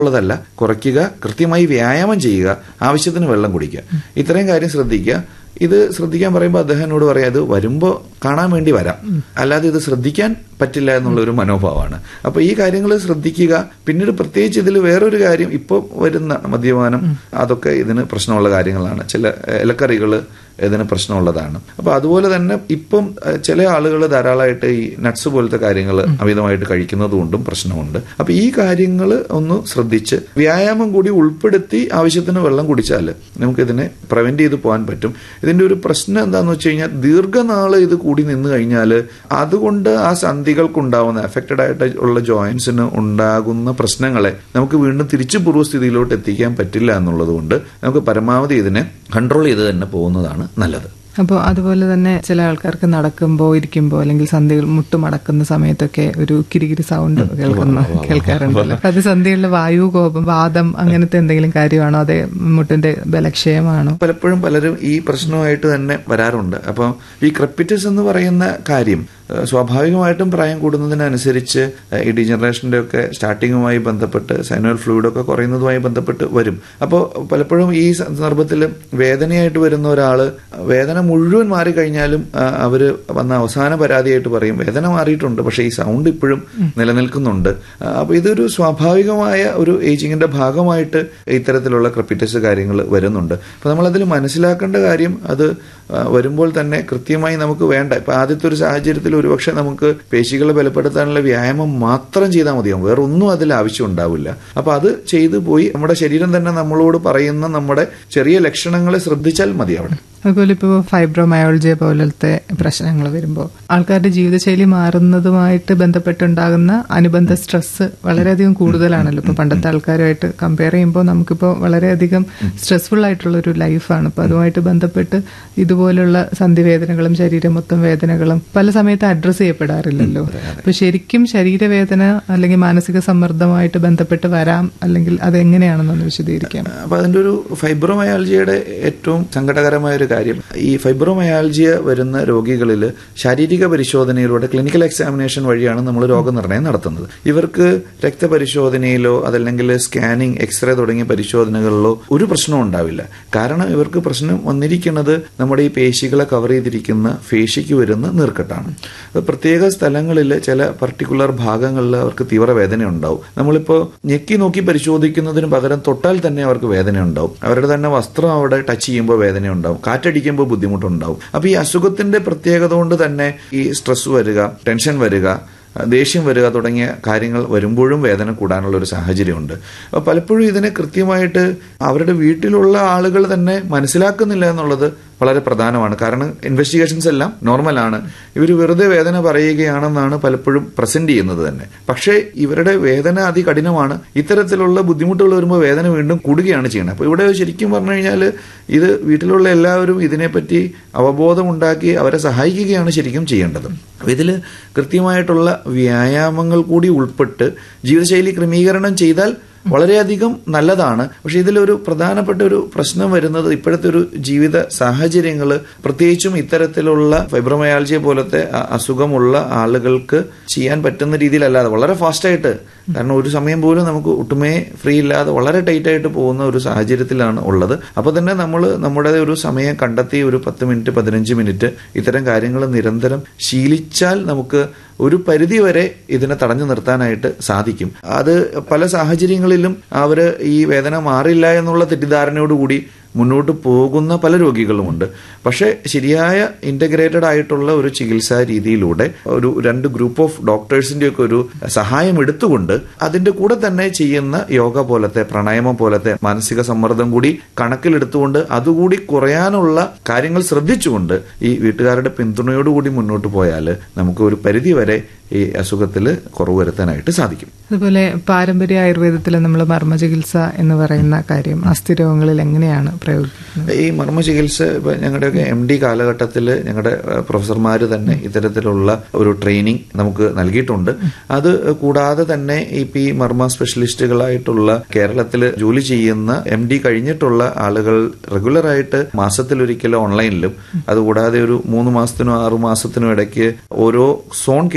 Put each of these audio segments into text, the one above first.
ഉള്ളതല്ല കുറയ്ക്കുക കൃത്യമായി വ്യായാമം ചെയ്യുക ആവശ്യത്തിന് വെള്ളം കുടിക്കുക ഇത്രയും കാര്യം ശ്രദ്ധിക്കുക ഇത് ശ്രദ്ധിക്കാൻ പറയുമ്പോൾ അദ്ദേഹം എന്നോട് പറയാം ഇത് വരുമ്പോൾ കാണാൻ വേണ്ടി വരാം അല്ലാതെ ഇത് ശ്രദ്ധിക്കാൻ പറ്റില്ല എന്നുള്ള ഒരു മനോഭാവമാണ് അപ്പൊ ഈ കാര്യങ്ങൾ ശ്രദ്ധിക്കുക പിന്നീട് പ്രത്യേകിച്ച് ഇതിൽ വേറൊരു കാര്യം ഇപ്പോൾ വരുന്ന മദ്യപാനം അതൊക്കെ ഇതിന് പ്രശ്നമുള്ള കാര്യങ്ങളാണ് ചില ഇലക്കറികൾ ഇതിന് പ്രശ്നമുള്ളതാണ് അപ്പൊ അതുപോലെ തന്നെ ഇപ്പം ഏഹ്, ചില ആളുകൾ ധാരാളമായിട്ട് ഈ നട്ട്സ് പോലത്തെ കാര്യങ്ങൾ അമിതമായിട്ട് കഴിക്കുന്നത് കൊണ്ടും പ്രശ്നമുണ്ട് അപ്പൊ ഈ കാര്യങ്ങൾ ഒന്ന് ശ്രദ്ധിച്ച് വ്യായാമം കൂടി ഉൾപ്പെടുത്തി ആവശ്യത്തിന് വെള്ളം കുടിച്ചാൽ നമുക്കിതിനെ പ്രിവെന്റ് ചെയ്ത് പോകാൻ പറ്റും ഇതിന്റെ ഒരു പ്രശ്നം എന്താന്ന് വെച്ച് കഴിഞ്ഞാൽ ദീർഘനാള് ഇത് കൂടി നിന്ന് കഴിഞ്ഞാൽ അതുകൊണ്ട് ആ സന്ധികൾക്കുണ്ടാവുന്ന എഫക്റ്റഡ് ആയിട്ട് ഉള്ള ജോയിന്റ്സിന് ഉണ്ടാകുന്ന പ്രശ്നങ്ങളെ നമുക്ക് വീണ്ടും തിരിച്ചു പൂർവ്വസ്ഥിതിയിലോട്ട് എത്തിക്കാൻ പറ്റില്ല എന്നുള്ളത് കൊണ്ട് നമുക്ക് പരമാവധി ഇതിനെ കൺട്രോൾ ചെയ്ത് തന്നെ പോകുന്നതാണ് നല്ലത് അപ്പോൾ അതുപോലെ തന്നെ ചില ആൾക്കാർക്ക് നടക്കുമ്പോൾ ഇരിക്കുമ്പോൾ അല്ലെങ്കിൽ സന്ധികൾ മുട്ട് മടക്കുന്ന സമയത്തൊക്കെ ഒരു കിരികിരി സൗണ്ട് കേൾക്കുന്ന കേൾക്കാറുണ്ടല്ലോ അത് സന്ധികളിലെ വായു കോപം വാദം അങ്ങനത്തെ എന്തെങ്കിലും കാര്യമാണോ അതെ മുട്ടിന്റെ ബലക്ഷയമാണോ പലപ്പോഴും പലരും ഈ പ്രശ്നമായിട്ട് തന്നെ വരാറുണ്ട് അപ്പം ഈ ക്രെപ്പിറ്റസ് എന്ന് പറയുന്ന കാര്യം ഏഹ്, സ്വാഭാവികമായിട്ടും പ്രായം കൂടുന്നതിനനുസരിച്ച് ഏഹ്, ഈ ഡീജനറേഷന്റെ ഒക്കെ സ്റ്റാർട്ടിങ്ങുമായി ബന്ധപ്പെട്ട് സൈനൽ ഫ്ലൂയിഡൊക്കെ കുറയുന്നതുമായി ബന്ധപ്പെട്ട് വരും അപ്പോൾ പലപ്പോഴും ഈ സന്ദർഭത്തിൽ വേദനയായിട്ട് വരുന്ന ഒരാൾ വേദന മുഴുവൻ മാറിക്കഴിഞ്ഞാലും ആ, അവര് വന്ന അവസാന പരാതിയായിട്ട് പറയും വേദന മാറിയിട്ടുണ്ട് പക്ഷേ ഈ സൗണ്ട് ഇപ്പോഴും നിലനിൽക്കുന്നുണ്ട് ആ, അപ്പൊ ഇതൊരു സ്വാഭാവികമായ ഒരു ഏജിങ്ങിന്റെ ഭാഗമായിട്ട് ഇത്തരത്തിലുള്ള ക്രപ്പിറ്റസ് കാര്യങ്ങൾ വരുന്നുണ്ട് അപ്പൊ നമ്മളതിൽ മനസ്സിലാക്കേണ്ട കാര്യം അത് ആ, വരുമ്പോൾ തന്നെ കൃത്യമായി നമുക്ക് വേണ്ട ഇപ്പൊ ആദ്യത്തെ ഒരു സാഹചര്യത്തിൽ ഒരുപക്ഷെ നമുക്ക് പേശികളെ ബലപ്പെടുത്താനുള്ള വ്യായാമം മാത്രം ചെയ്താൽ മതിയാവും വേറെ ഒന്നും അതിൽ ആവശ്യം ഉണ്ടാവില്ല അപ്പൊ അത് ചെയ്തു പോയി നമ്മുടെ ശരീരം തന്നെ നമ്മളോട് പറയുന്ന നമ്മുടെ ചെറിയ ലക്ഷണങ്ങളെ ശ്രദ്ധിച്ചാൽ മതി അവിടെ അതുപോലെ ഇപ്പോൾ ഫൈബ്രോമയോളജിയ പോലത്തെ പ്രശ്നങ്ങൾ വരുമ്പോൾ ആൾക്കാരുടെ ജീവിതശൈലി മാറുന്നതുമായിട്ട് ബന്ധപ്പെട്ടുണ്ടാകുന്ന അനുബന്ധ സ്ട്രെസ് വളരെയധികം കൂടുതലാണല്ലോ ഇപ്പൊ പണ്ടത്തെ ആൾക്കാരുമായിട്ട് കമ്പയർ ചെയ്യുമ്പോൾ നമുക്കിപ്പോൾ വളരെയധികം സ്ട്രെസ്ഫുൾ ആയിട്ടുള്ള ഒരു ലൈഫാണ് ഇപ്പൊ അതുമായിട്ട് ബന്ധപ്പെട്ട് ഇതുപോലുള്ള സന്ധിവേദനകളും ശരീരം മൊത്തം വേദനകളും പല സമയത്ത് അഡ്രസ്സ് ചെയ്യപ്പെടാറില്ലല്ലോ അപ്പൊ ശരിക്കും ശരീരവേദന അല്ലെങ്കിൽ മാനസിക സമ്മർദ്ദമായിട്ട് ബന്ധപ്പെട്ട് വരാം അല്ലെങ്കിൽ അതെങ്ങനെയാണെന്നൊന്ന് വിശദീകരിക്കാം അപ്പൊ അതിന്റെ ഒരു ഫൈബ്രോമയാൾജിയുടെ ഏറ്റവും സങ്കടകരമായ ഒരു കാര്യം ഈ ഫൈബ്രോമയാൾജിയ വരുന്ന രോഗികളിൽ ശാരീരിക പരിശോധനയിലൂടെ ക്ലിനിക്കൽ എക്സാമിനേഷൻ വഴിയാണ് നമ്മൾ രോഗനിർണയം നടത്തുന്നത് ഇവർക്ക് രക്തപരിശോധനയിലോ അതല്ലെങ്കിൽ സ്കാനിങ് എക്സ്റേ തുടങ്ങിയ പരിശോധനകളിലോ ഒരു പ്രശ്നവും ഉണ്ടാവില്ല കാരണം ഇവർക്ക് പ്രശ്നം വന്നിരിക്കുന്നത് നമ്മുടെ ഈ പേശികളെ കവർ ചെയ്തിരിക്കുന്ന പേശിക്ക് വരുന്ന നീർക്കെട്ടാണ് അത് പ്രത്യേക സ്ഥലങ്ങളിൽ ചില പർട്ടിക്കുലർ ഭാഗങ്ങളിൽ അവർക്ക് തീവ്ര വേദന ഉണ്ടാവും നമ്മളിപ്പോൾ ഞെക്കി നോക്കി പരിശോധിക്കുന്നതിന് പകരം തൊട്ടാൽ തന്നെ അവർക്ക് വേദന ഉണ്ടാവും അവരുടെ തന്നെ വസ്ത്രം അവിടെ ടച്ച് ചെയ്യുമ്പോൾ വേദന ഉണ്ടാവും കാറ്റടിക്കുമ്പോൾ ബുദ്ധിമുട്ടുണ്ടാവും അപ്പൊ ഈ അസുഖത്തിന്റെ പ്രത്യേകത കൊണ്ട് തന്നെ ഈ സ്ട്രെസ് വരിക ടെൻഷൻ വരിക ദേഷ്യം വരിക തുടങ്ങിയ കാര്യങ്ങൾ വരുമ്പോഴും വേദന കൂടാനുള്ള ഒരു സാഹചര്യമുണ്ട് അപ്പോൾ പലപ്പോഴും ഇതിനെ കൃത്യമായിട്ട് അവരുടെ വീട്ടിലുള്ള ആളുകൾ തന്നെ മനസ്സിലാക്കുന്നില്ല എന്നുള്ളത് വളരെ പ്രധാനമാണ് കാരണം ഇൻവെസ്റ്റിഗേഷൻസ് എല്ലാം നോർമലാണ് ഇവർ വെറുതെ വേദന പറയുകയാണെന്നാണ് പലപ്പോഴും പ്രസന്റ് ചെയ്യുന്നത് തന്നെ പക്ഷേ ഇവരുടെ വേദന അതികഠിനമാണ് ഇത്തരത്തിലുള്ള ബുദ്ധിമുട്ടുകൾ വരുമ്പോൾ വേദന വീണ്ടും കൂടുകയാണ് ചെയ്യുന്നത് അപ്പോൾ ഇവിടെ ശരിക്കും പറഞ്ഞു കഴിഞ്ഞാൽ ഇത് വീട്ടിലുള്ള എല്ലാവരും ഇതിനെപ്പറ്റി അവബോധമുണ്ടാക്കി അവരെ സഹായിക്കുകയാണ് ശരിക്കും ചെയ്യേണ്ടത് അപ്പോൾ ഇതിൽ കൃത്യമായിട്ടുള്ള വ്യായാമങ്ങൾ കൂടി ഉൾപ്പെട്ട് ജീവിതശൈലി ക്രമീകരണം ചെയ്താൽ വളരെയധികം നല്ലതാണ് പക്ഷെ ഇതിലൊരു പ്രധാനപ്പെട്ട ഒരു പ്രശ്നം വരുന്നത് ഇപ്പോഴത്തെ ഒരു ജീവിത സാഹചര്യങ്ങൾ പ്രത്യേകിച്ചും ഇത്തരത്തിലുള്ള ഫൈബ്രോമയാൾജിയ പോലത്തെ അ- അസുഖമുള്ള ആളുകൾക്ക് ചെയ്യാൻ പറ്റുന്ന രീതിയിലല്ലാതെ വളരെ ഫാസ്റ്റായിട്ട് കാരണം ഒരു സമയം പോലും നമുക്ക് ഒട്ടുമേ ഫ്രീ ഇല്ലാതെ വളരെ ടൈറ്റ് ആയിട്ട് പോകുന്ന ഒരു സാഹചര്യത്തിലാണ് ഉള്ളത് അപ്പോൾ തന്നെ നമ്മൾ നമ്മുടെ ഒരു സമയം കണ്ടെത്തി ഒരു പത്ത് മിനിറ്റ് പതിനഞ്ച് മിനിറ്റ് ഇത്തരം കാര്യങ്ങൾ നിരന്തരം ശീലിച്ചാൽ നമുക്ക് ഒരു പരിധി വരെ ഇതിനെ തടഞ്ഞു നിർത്താനായിട്ട് സാധിക്കും അത് പല സാഹചര്യങ്ങളിലും അവര് ഈ വേദന മാറില്ല എന്നുള്ള തെറ്റിദ്ധാരണയോടുകൂടി മുന്നോട്ട് പോകുന്ന പല രോഗികളുമുണ്ട് പക്ഷേ ശരിയായ ഇന്റഗ്രേറ്റഡ് ആയിട്ടുള്ള ഒരു ചികിത്സാ രീതിയിലൂടെ ഒരു രണ്ട് ഗ്രൂപ്പ് ഓഫ് ഡോക്ടേഴ്സിന്റെ ഒക്കെ ഒരു സഹായം എടുത്തുകൊണ്ട് അതിന്റെ കൂടെ തന്നെ ചെയ്യുന്ന യോഗ പോലത്തെ പ്രാണായാമം പോലത്തെ മാനസിക സമ്മർദ്ദം കൂടി കണക്കിലെടുത്തുകൊണ്ട് അതുകൂടി കുറയാനുള്ള കാര്യങ്ങൾ ശ്രദ്ധിച്ചുകൊണ്ട് ഈ വീട്ടുകാരുടെ പിന്തുണയോടുകൂടി മുന്നോട്ട് പോയാൽ നമുക്ക് ഒരു പരിധി വരെ ഈ അസുഖത്തിൽ കുറവ് വരുത്താനായിട്ട് സാധിക്കും അതുപോലെ പാരമ്പര്യ ആയുർവേദത്തിൽ നമ്മൾ മർമ്മ ചികിത്സ എന്ന് പറയുന്ന കാര്യം അസ്ഥിരോഗങ്ങളിൽ എങ്ങനെയാണ് പ്രയോഗിക്കുന്നത് ഈ മർമ്മ ചികിത്സ ഇപ്പൊ ഞങ്ങളുടെയൊക്കെ എം ഡി കാലഘട്ടത്തിൽ ഞങ്ങളുടെ പ്രൊഫസർമാർ തന്നെ ഇത്തരത്തിലുള്ള ഒരു ട്രെയിനിങ് നമുക്ക് നൽകിയിട്ടുണ്ട് അത് കൂടാതെ തന്നെ ഇപ്പൊ ഈ മർമ്മ സ്പെഷ്യലിസ്റ്റുകളായിട്ടുള്ള കേരളത്തിൽ ജോലി ചെയ്യുന്ന എം ഡി കഴിഞ്ഞിട്ടുള്ള ആളുകൾ റെഗുലറായിട്ട് മാസത്തിലൊരിക്കലും ഓൺലൈനിലും അതുകൂടാതെ ഒരു മൂന്ന് മാസത്തിനോ ആറു മാസത്തിനോ ഇടയ്ക്ക് ഓരോ സോൺ കേന്ദ്രീകരിച്ച്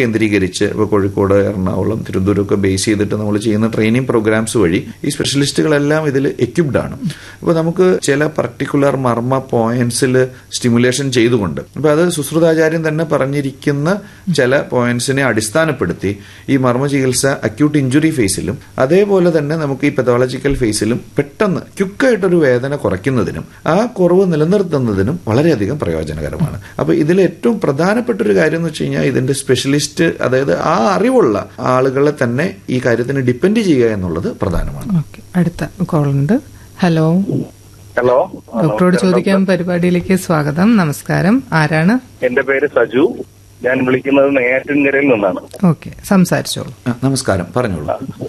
കേന്ദ്രീകരിച്ച് ഇപ്പോൾ കോഴിക്കോട് എറണാകുളം തിരുവനന്തപുരമൊക്കെ ബേസ് ചെയ്തിട്ട് നമ്മൾ ചെയ്യുന്ന ട്രെയിനിങ് പ്രോഗ്രാംസ് വഴി ഈ സ്പെഷ്യലിസ്റ്റുകളെല്ലാം ഇതിൽ എക്യുപ്ഡ് ആണ് അപ്പോൾ നമുക്ക് ചില പർട്ടിക്കുലർ മർമ്മ പോയിന്റ്സിൽ സ്റ്റിമുലേഷൻ ചെയ്തുകൊണ്ട് അപ്പോൾ അത് സുശ്രുതാചാര്യൻ തന്നെ പറഞ്ഞിരിക്കുന്ന ചില പോയിന്റ്സിനെ അടിസ്ഥാനപ്പെടുത്തി ഈ മർമ്മ ചികിത്സ അക്യൂട്ട് ഇഞ്ചുറി ഫേസിലും അതേപോലെ തന്നെ നമുക്ക് ഈ പെത്തോളജിക്കൽ ഫേസിലും പെട്ടെന്ന് ക്യുക്കായിട്ടൊരു വേദന കുറയ്ക്കുന്നതിനും ആ കുറവ് നിലനിർത്തുന്നതിനും വളരെയധികം പ്രയോജനകരമാണ് അപ്പോൾ ഇതിൽ ഏറ്റവും പ്രധാനപ്പെട്ട ഒരു കാര്യം എന്ന് വെച്ച് കഴിഞ്ഞാൽ ഇതിന്റെ സ്പെഷ്യലിസ്റ്റ് അതായത് ആ അറിവുള്ള ആളുകളെ തന്നെ ഈ കാര്യത്തിന് ഡിപ്പെൻഡ് ചെയ്യുക എന്നുള്ളത് പ്രധാനമാണ് ഓക്കെ അടുത്ത കോൾ ഉണ്ട് ഹലോ ഹലോ ഡോക്ടറോട് ചോദിക്കാൻ പരിപാടിയിലേക്ക് സ്വാഗതം നമസ്കാരം ആരാണ് എന്റെ പേര് സജു ഞാൻ വിളിക്കുന്നത് നെയ്യാറ്റിൻകരയിൽ നിന്നാണ് ഓക്കെ സംസാരിച്ചോളൂ ആ, നമസ്കാരം പറഞ്ഞോളൂ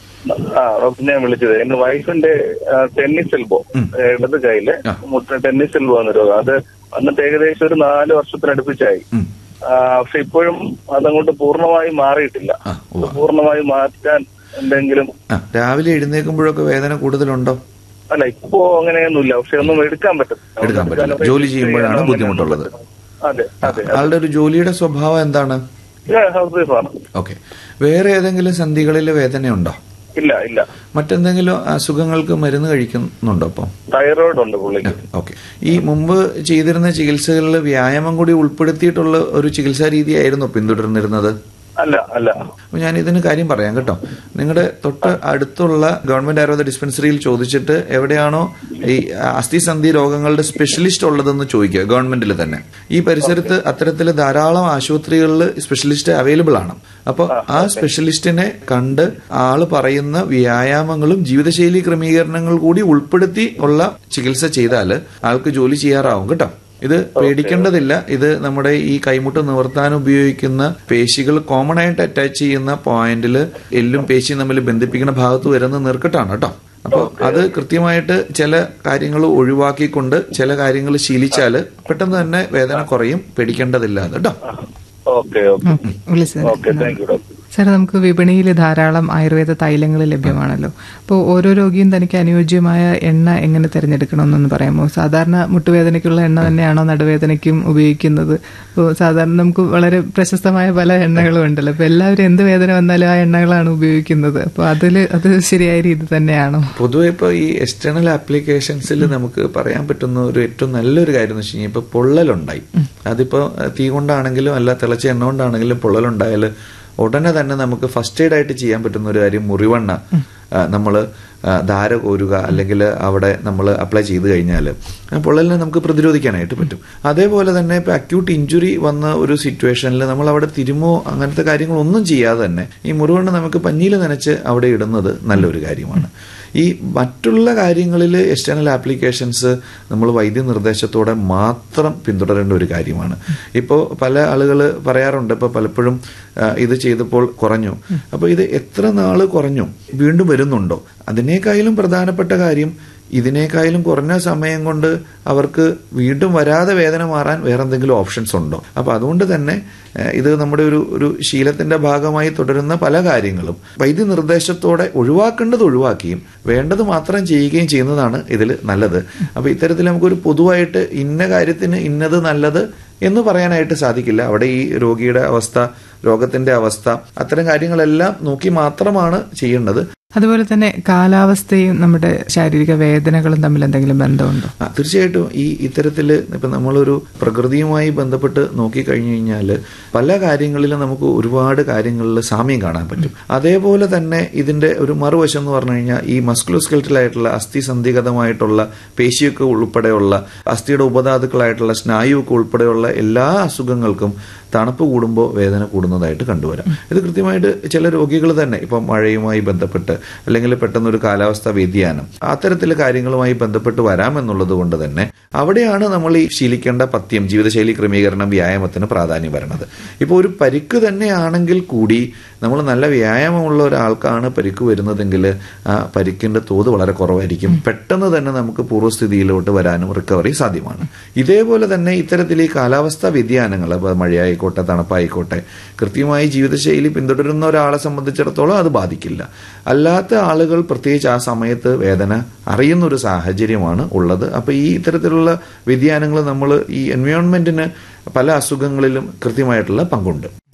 ആ ഡോക്ടർ ഞാൻ വിളിച്ചത് എന്റെ വൈഫിന്റെ ആ, ടെന്നീസ് എൽബോ ഇടത് കയ്യില് ആ. മുട്ട ടെന്നീസ് എൽബോ എന്ന രോഗം അത് വന്നിട്ട് ഏകദേശം ഒരു നാല് വർഷത്തിനടുപ്പിച്ചായി ഉം. ആ, പക്ഷെ ഇപ്പോഴും അതങ്ങോട്ട് പൂർണ്ണമായി മാറിയിട്ടില്ല ആ, ഉവ്വ. പൂർണ്ണമായി മാറ്റാൻ എന്തെങ്കിലും ആ രാവിലെ എഴുന്നേൽക്കുമ്പോഴൊക്കെ വേദന കൂടുതലുണ്ടോ അല്ല ഇപ്പോ അങ്ങനെയൊന്നുമില്ല പക്ഷെ ഒന്നും എടുക്കാൻ പറ്റത്തില്ല എടുക്കാൻ പറ്റില്ല ജോലി ചെയ്യുമ്പോഴാണ് ബുദ്ധിമുട്ടുള്ളത് അതെ അതെ ആളുടെ ഒരു ജോലിയുടെ സ്വഭാവം എന്താണ് ഹൗസ് വൈഫാണ് ഓക്കെ വേറെ ഏതെങ്കിലും സന്ധികളിൽ വേദനയുണ്ടോ ഇല്ല ഇല്ല മറ്റെന്തെങ്കിലും അസുഖങ്ങൾക്ക് മരുന്ന് കഴിക്കുന്നുണ്ടോ അപ്പം തൈറോയിഡ് ഉണ്ട് പുള്ളിക്ക് ഓക്കെ ഈ മുമ്പ് ചെയ്തിരുന്ന ചികിത്സകളിൽ വ്യായാമം കൂടി ഉൾപ്പെടുത്തിയിട്ടുള്ള ഒരു ചികിത്സാ രീതിയായിരുന്നു പിന്തുടർന്നിരുന്നത് അല്ല അല്ല അപ്പോൾ ഞാൻ ഇതിന് കാര്യം പറയാം കേട്ടോ നിങ്ങളുടെ തൊട്ട് അടുത്തുള്ള ഗവൺമെന്റ് ആയുർവേദ ഡിസ്പെൻസറിയിൽ ചോദിച്ചിട്ട് എവിടെയാണോ ഈ അസ്ഥിസന്ധി രോഗങ്ങളുടെ സ്പെഷ്യലിസ്റ്റ് ഉള്ളതെന്ന് ചോദിക്കുക ഗവൺമെന്റിൽ തന്നെ ഈ പരിസരത്ത് അത്തരത്തിൽ ധാരാളം ആശുപത്രികളിൽ സ്പെഷ്യലിസ്റ്റ് അവൈലബിൾ ആണ് അപ്പോൾ ആ സ്പെഷ്യലിസ്റ്റിനെ കണ്ട് ആള് പറയുന്ന വ്യായാമങ്ങളും ജീവിതശൈലി ക്രമീകരണങ്ങൾ കൂടി ഉൾപ്പെടുത്തി ഉള്ള ചികിത്സ ചെയ്താൽ ആൾക്ക് ജോലി ചെയ്യാറാവും കേട്ടോ ഇത് പേടിക്കേണ്ടതില്ല ഇത് നമ്മുടെ ഈ കൈമുട്ട് നിവർത്താൻ ഉപയോഗിക്കുന്ന പേശികൾ കോമൺ ആയിട്ട് അറ്റാച്ച് ചെയ്യുന്ന പോയിന്റിൽ എല്ലും പേശിയും തമ്മിൽ ബന്ധിപ്പിക്കുന്ന ഭാഗത്ത് വരുന്ന നീർക്കെട്ടാണ് കേട്ടോ അപ്പോൾ അത് കൃത്യമായിട്ട് ചില കാര്യങ്ങൾ ഒഴിവാക്കിക്കൊണ്ട് ചില കാര്യങ്ങൾ ശീലിച്ചാൽ പെട്ടെന്ന് തന്നെ വേദന കുറയും പേടിക്കേണ്ടതില്ല അത് കേട്ടോ ഓക്കെ ഓക്കെ ഓക്കെ വിളിച്ചത് okay thank you doctor sir നമുക്ക് വിപണിയിൽ ധാരാളം ആയുർവേദ തൈലങ്ങൾ ലഭ്യമാണല്ലോ അപ്പോൾ ഓരോ രോഗിയും തനിക്ക് അനുയോജ്യമായ എണ്ണ എങ്ങനെ തിരഞ്ഞെടുക്കണമെന്നൊന്ന് പറയാമോ സാധാരണ മുട്ടുവേദനയ്ക്കുള്ള എണ്ണ തന്നെയാണോ നടുവേദനയ്ക്കും ഉപയോഗിക്കുന്നത് അപ്പോൾ സാധാരണ നമുക്ക് വളരെ പ്രശസ്തമായ പല എണ്ണകളും ഉണ്ടല്ലോ അപ്പോൾ എല്ലാവരും എന്ത് വേദന വന്നാലും ആ എണ്ണകളാണ് ഉപയോഗിക്കുന്നത് അപ്പോൾ അതിൽ അത് ശരിയായ രീതി തന്നെയാണോ പൊതുവെ ഇപ്പോൾ ഈ എക്സ്റ്റേണൽ ആപ്ലിക്കേഷൻസിൽ നമുക്ക് പറയാൻ പറ്റുന്ന ഒരു ഏറ്റവും നല്ലൊരു കാര്യം എന്ന് വെച്ച് കഴിഞ്ഞാൽ ഇപ്പോൾ പൊള്ളലുണ്ടായി അതിപ്പോൾ തീ കൊണ്ടാണെങ്കിലും അല്ല തിളച്ച എണ്ണ കൊണ്ടാണെങ്കിലും പൊള്ളലുണ്ടായാൽ ഉടനെ തന്നെ നമുക്ക് ഫസ്റ്റ് എയ്ഡ് ആയിട്ട് ചെയ്യാൻ പറ്റുന്ന ഒരു കാര്യം മുറിവെണ്ണ നമ്മൾ ധാര കോരുക അല്ലെങ്കിൽ അവിടെ നമ്മൾ അപ്ലൈ ചെയ്ത് കഴിഞ്ഞാൽ ആ പൊള്ളലിനെ നമുക്ക് പ്രതിരോധിക്കാനായിട്ട് പറ്റും അതേപോലെ തന്നെ ഇപ്പോൾ അക്യൂട്ട് ഇഞ്ചുറി വന്ന ഒരു സിറ്റുവേഷനിൽ നമ്മൾ അവിടെ തിരുമോ അങ്ങനത്തെ കാര്യങ്ങളൊന്നും ചെയ്യാതെ തന്നെ ഈ മുറിവെണ്ണ നമുക്ക് പഞ്ഞിയിൽ നനച്ച് അവിടെ ഇടുന്നത് നല്ലൊരു കാര്യമാണ് ഈ മറ്റുള്ള കാര്യങ്ങളിൽ എക്സ്റ്റേണൽ ആപ്ലിക്കേഷൻസ് നമ്മൾ വൈദ്യനിർദ്ദേശത്തോടെ മാത്രം പിന്തുടരേണ്ട ഒരു കാര്യമാണ് ഇപ്പോൾ പല ആളുകൾ പറയാറുണ്ട് ഇപ്പോൾ പലപ്പോഴും ആ, ഇത് ചെയ്തപ്പോൾ കുറഞ്ഞു അപ്പോൾ ഇത് എത്ര നാൾ കുറഞ്ഞു വീണ്ടും വരുന്നുണ്ടോ അതിനേക്കാളും പ്രധാനപ്പെട്ട കാര്യം ഇതിനേക്കാളും കുറഞ്ഞ സമയം കൊണ്ട് അവർക്ക് വീണ്ടും വരാതെ വേദന മാറാൻ വേറെ എന്തെങ്കിലും ഓപ്ഷൻസ് ഉണ്ടോ അപ്പൊ അതുകൊണ്ട് തന്നെ ഏഹ്, ഇത് നമ്മുടെ ഒരു ഒരു ശീലത്തിന്റെ ഭാഗമായി തുടരുന്ന പല കാര്യങ്ങളും വൈദ്യനിർദ്ദേശത്തോടെ ഒഴിവാക്കേണ്ടത് ഒഴിവാക്കുകയും വേണ്ടത് മാത്രം ചെയ്യുകയും ചെയ്യുന്നതാണ് ഇതിൽ നല്ലത് അപ്പൊ ഇത്തരത്തിൽ നമുക്കൊരു പൊതുവായിട്ട് ഇന്ന കാര്യത്തിന് ഇന്നത് നല്ലത് എന്ന് പറയാനായിട്ട് സാധിക്കില്ല അവിടെ ഈ രോഗിയുടെ അവസ്ഥ രോഗത്തിന്റെ അവസ്ഥ അത്തരം കാര്യങ്ങളെല്ലാം നോക്കി മാത്രമാണ് ചെയ്യേണ്ടത് അതുപോലെ തന്നെ കാലാവസ്ഥയും നമ്മുടെ ശാരീരിക വേദനകളും തമ്മിൽ എന്തെങ്കിലും ബന്ധമുണ്ടോ ആ, തീർച്ചയായിട്ടും ഈ ഇത്തരത്തിൽ ഇപ്പം നമ്മളൊരു പ്രകൃതിയുമായി ബന്ധപ്പെട്ട് നോക്കിക്കഴിഞ്ഞു കഴിഞ്ഞാൽ പല കാര്യങ്ങളിലും നമുക്ക് ഒരുപാട് കാര്യങ്ങളിൽ സാമ്യം കാണാൻ പറ്റും അതേപോലെ തന്നെ ഇതിന്റെ ഒരു മറുവശം എന്ന് പറഞ്ഞു കഴിഞ്ഞാൽ ഈ മസ്കുലോസ്കെൽറ്റലായിട്ടുള്ള അസ്ഥി സന്ധിഗതമായിട്ടുള്ള പേശിയൊക്കെ ഉൾപ്പെടെയുള്ള അസ്ഥിയുടെ ഉപധാതുക്കളായിട്ടുള്ള സ്നായുവൊക്കെ ഉൾപ്പെടെയുള്ള എല്ലാ അസുഖങ്ങൾക്കും തണുപ്പ് കൂടുമ്പോൾ വേദന കൂടുന്നതായിട്ട് കണ്ടുവരാം ഇത് കൃത്യമായിട്ട് ചില രോഗികൾ തന്നെ ഇപ്പം മഴയുമായി ബന്ധപ്പെട്ട് അല്ലെങ്കിൽ പെട്ടെന്നൊരു കാലാവസ്ഥ വ്യതിയാനം അത്തരത്തിൽ കാര്യങ്ങളുമായി ബന്ധപ്പെട്ട് വരാമെന്നുള്ളത് കൊണ്ട് തന്നെ അവിടെയാണ് നമ്മൾ ഈ ശീലിക്കേണ്ട പഥ്യം ജീവിതശൈലി ക്രമീകരണം വ്യായാമത്തിന് പ്രാധാന്യം വരുന്നത് ഇപ്പോൾ ഒരു പരിക്ക് തന്നെയാണെങ്കിൽ കൂടി നമ്മൾ നല്ല വ്യായാമമുള്ള ഒരാൾക്കാണ് പരിക്ക് വരുന്നതെങ്കിൽ ആ പരിക്കിന്റെ തോത് വളരെ കുറവായിരിക്കും പെട്ടെന്ന് തന്നെ നമുക്ക് പൂർവ്വസ്ഥിതിയിലോട്ട് വരാനും റിക്കവറി സാധ്യമാണ് ഇതേപോലെ തന്നെ ഇത്തരത്തിൽ ഈ കാലാവസ്ഥാ വ്യതിയാനങ്ങൾ അപ്പോൾ മഴയായിക്കോട്ടെ തണുപ്പായിക്കോട്ടെ കൃത്യമായി ജീവിതശൈലി പിന്തുടരുന്ന ഒരാളെ സംബന്ധിച്ചിടത്തോളം അത് ബാധിക്കില്ല അല്ലാത്ത ആളുകൾ പ്രത്യേകിച്ച് ആ സമയത്ത് വേദന അറിയുന്ന ഒരു സാഹചര്യമാണ് ഉള്ളത് അപ്പോൾ ഈ ഇത്തരത്തിലുള്ള വ്യതിയാനങ്ങൾ നമ്മൾ ഈ എൻവയോൺമെന്റിന് പല അസുഖങ്ങളിലും കൃത്യമായിട്ടുള്ള പങ്കുണ്ട്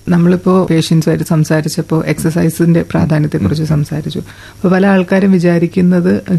നമ്മളിപ്പോ പേഷ്യൻസുമായിട്ട് സംസാരിച്ചപ്പോൾ എക്സസൈസിന്റെ പ്രാധാന്യത്തെക്കുറിച്ച് സംസാരിച്ചു അപ്പോൾ പല ആൾക്കാരും വിചാരിക്കുന്നത്